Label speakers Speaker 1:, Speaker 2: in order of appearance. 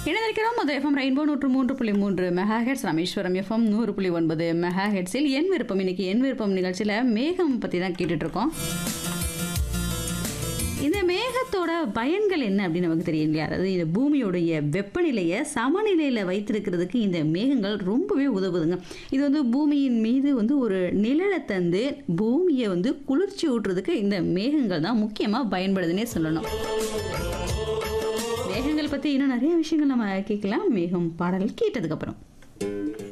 Speaker 1: இணைந்திருக்கிறோம் அது FM rainbow நூற்று மூன்று புள்ளி மூன்று மெகா ஹெட்ஸ் ராமேஸ்வரம் எஃப்எம் நூறு புள்ளி ஒன்பது மெகா ஹெட்ஸில் என் விருப்பம் இன்னைக்கு என் விருப்பம் நிகழ்ச்சியில் மேகம் பற்றி தான் கேட்டுட்டு இருக்கோம் இந்த மேகத்தோட பயன்கள் என்ன அப்படின்னு நமக்கு தெரியும் இல்லையா அதாவது இந்த பூமியோடைய வெப்பநிலையை சமநிலையில் வைத்திருக்கிறதுக்கு இந்த மேகங்கள் ரொம்பவே உதவுதுங்க இது வந்து பூமியின் மீது வந்து ஒரு நிழலை தந்து பூமியை வந்து குளிர்ச்சி ஊட்டுறதுக்கு இந்த மேகங்கள் தான் முக்கியமாக பயன்படுதுன்னே சொல்லணும் மேகங்கள் பற்றி இன்னும் நிறைய விஷயங்கள் நம்ம கேட்கலாம் மேகம் பாடல் கேட்டதுக்கப்புறம்